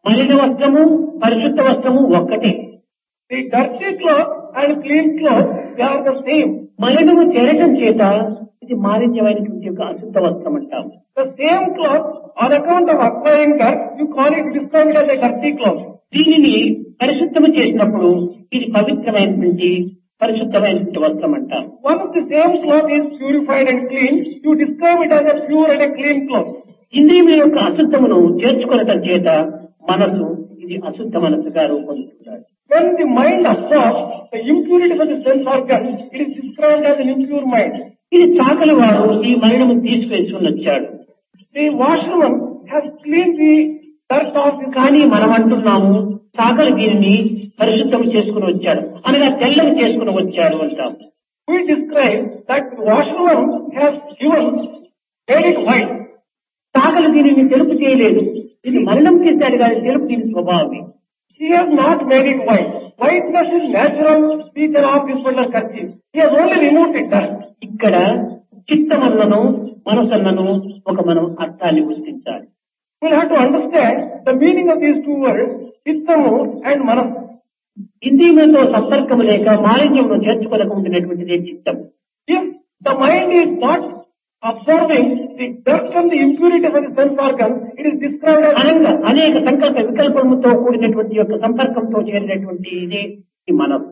మలిన వస్త్రము పరిశుద్ధ వస్త్రము ఒక్కటే The dirty cloth and clean cloth, they are the same. మలినము చేరటం చేత ఇది మాలిన్యమైనటువంటి ఒక అశుద్ధ వస్త్రం అంటాం The same cloth, on account of acquiring dirt, you call it, describe it as a dirty cloth. దీనిని పరిశుద్ధము చేసినప్పుడు ఇది పవిత్రమైనటువంటి పరిశుద్ధమైనటువంటి వస్త్రం అంటాం Once the same cloth is purified and clean, you describe it as a pure and a clean cloth. ఇంద్రియముల యొక్క అశుద్ధమును చేర్చుకొనటం చేత మనసు ఇది అశుద్ధ మనసుగా రూపొందుతున్నాడు When the mind absorbs the impurity of the sense organ, it is described as an impure mind. ఇది చాకలి వాడు ఈ మలినము తీసివేసి వచ్చాడు The washerman has cleaned the dirt off his కానీ మనం అంటున్నాము చాకలి దీనిని పరిశుద్ధం చేసుకుని వచ్చాడు అనగా తెల్లని చేసుకుని వచ్చాడు అంటాం We describe that the washerman has given, made it white. చాకలి దీనిని తెలుపు చేయలేదు ఇది మలినం చేశాడు కానీ తెలుపు దీని స్వభావమే He has not made it white. Whiteness is natural feature of this particular kerchief. He has only removed the dirt. ఇక్కడ చిత్తమన్నను మనసన్నను ఒక మనం అర్థాన్ని గుర్తించాలి We'll have to understand the meaning of these two words, chittamu and manas. ఇంద్రియములతో సంపర్కము లేక మాలిన్యమును చేర్చుకోలేక ఉండినటువంటిదే చిత్తం If the mind is not absorbing the dirt and the impurity of the sense organ, it is described as అనంగా అనేక సంకల్ప వికల్పముతో కూడినటువంటి యొక్క సంపర్కంతో చేరినటువంటి ఇదే ఈ మనసు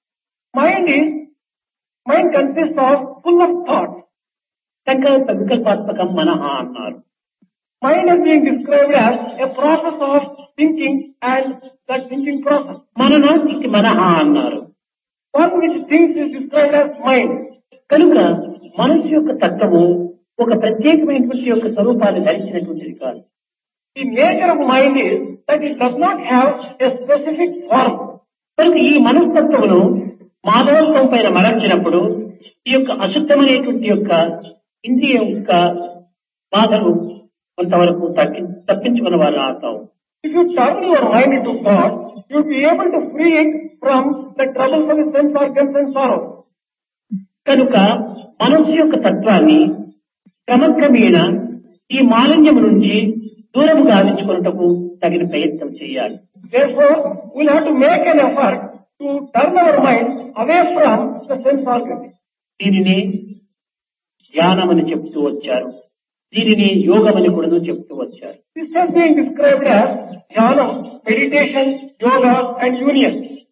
mind is, mind consists of full of thoughts. సంకల్ప వికల్పాత్మకం మనహ అన్నారు Mind is being described as a process of thinking and that thinking process. మననానికి మనహ అన్నారు One which thinks is described as mind. కనుక మనసు యొక్క తత్వము ఒక ప్రత్యేకమైనటువంటి యొక్క స్వరూపాన్ని ధరించినటువంటిది కాదు The nature of mind is that it does not have a specific form. కనుక ఈ మనస్తత్వమును మాధవత్వం పైన మరల్చినప్పుడు ఈ యొక్క అశుద్ధమైనటువంటి యొక్క ఇంద్రియ యొక్క బాధలు కొంతవరకు తగ్గి తప్పించుకున్న వారు అవుతాం If you turn your mind into God, you'll be able to free it from the troubles of the sense organs and sorrow. కనుక మనస్సు యొక్క తత్వాన్ని క్రమక్రమేణ ఈ మాలిన్యము నుంచి దూరం గావించుకున్నటకు తగిన ప్రయత్నం చేయాలి Therefore, we'll have to make an effort to turn our mind away from the sense organs. దీనిని ధ్యానమని చెప్తూ వచ్చారు దీనిని యోగమని కూడా చెప్తూ వచ్చారు This has been described as jhana, meditation, yoga and union.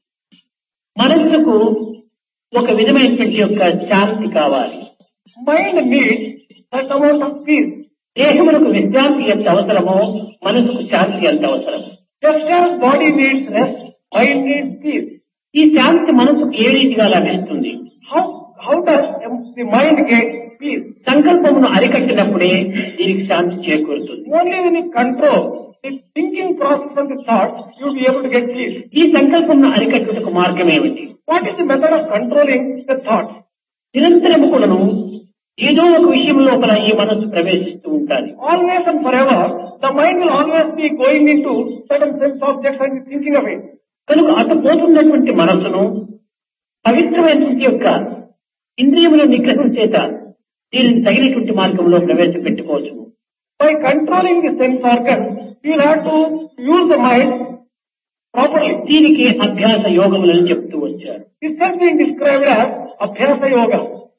మనస్సుకు ఒక విధమైనటువంటి యొక్క శాంతి కావాలి Mind needs that amount of peace. దేహమునకు విశ్రాంతి ఎంత అవసరమో మనసుకు శాంతి ఎంత అవసరం Just as body needs rest, mind needs peace. ఈ శాంతి మనసుకు ఏ రీతిగా లభిస్తుంది How, how does the mind get peace? సంకల్పమును అరికట్టినప్పుడే దీనికి శాంతి చేకూరుతుంది Only when you control the thinking process of the thoughts, you'll be able to get peace. ఈ సంకల్పమును అరికట్టుటకు మార్గం ఏమిటి What is the method of controlling the thoughts? నిరంతరము కూడాను ఏదో ఒక విషయం లోపల ఈ మనస్సు ప్రవేశిస్తూ ఉంటారు Always and forever, the mind will always be going into certain sense objects and thinking of it. కనుక అటు పోతున్నటువంటి మనస్సును పవిత్రమైనటువంటి యొక్క ఇంద్రియముల నిగ్రహం చేత దీనిని తగినటువంటి మార్గంలో ప్రవేశపెట్టుకోవచ్చు By controlling the sense organs, you will have to use the mind properly. దీనికి అభ్యాస యోగములను చెప్తూ వచ్చారు This has been described as Abhyasa Yoga.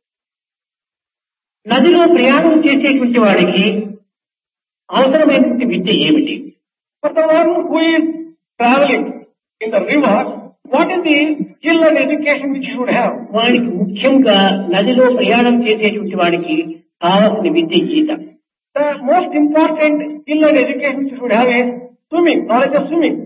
నదిలో ప్రయాణం చేసేటువంటి వాడికి అవసరమైనటువంటి విద్య ఏమిటి For the one who is traveling in the river, what is the skill and education which he should have? వాడికి ముఖ్యంగా నదిలో ప్రయాణం చేసేటువంటి వాడికి కావలసిన విద్య ఈత The most important skill and education which he should have is swimming, knowledge of swimming.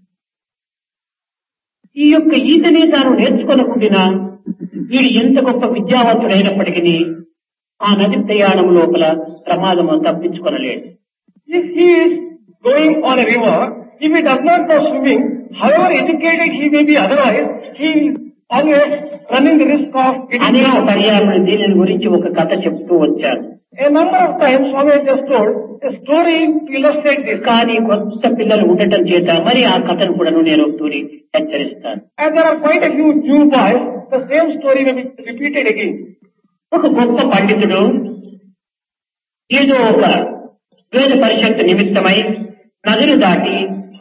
ఈ యొక్క ఈతని తాను నేర్చుకోనకుండా వీడు ఎంత గొప్ప విద్యావంతుడైనప్పటికీ ఆ నది ప్రయాణం లోపల ప్రమాదము తప్పించుకొనలేడు If he is going on a river, if he does not know swimming, however educated he may be otherwise, he is always running the risk of getting అనేక drowned. పర్యాలను దీనిని గురించి ఒక కథ చెప్తూ వచ్చారు A number of times Swami has just told a story to illustrate this. కానీ కొత్త పిల్లలు ఉండటం చేత మరి ఆ కథను కూడా నేను తూరి హెచ్చరిస్తాను And there are quite a few new boys, the same story may be repeated again. ఒక గొప్ప పండితుడు ఏదో ఒక వేద పరిషత్ నిమిత్తమై నదిని దాటి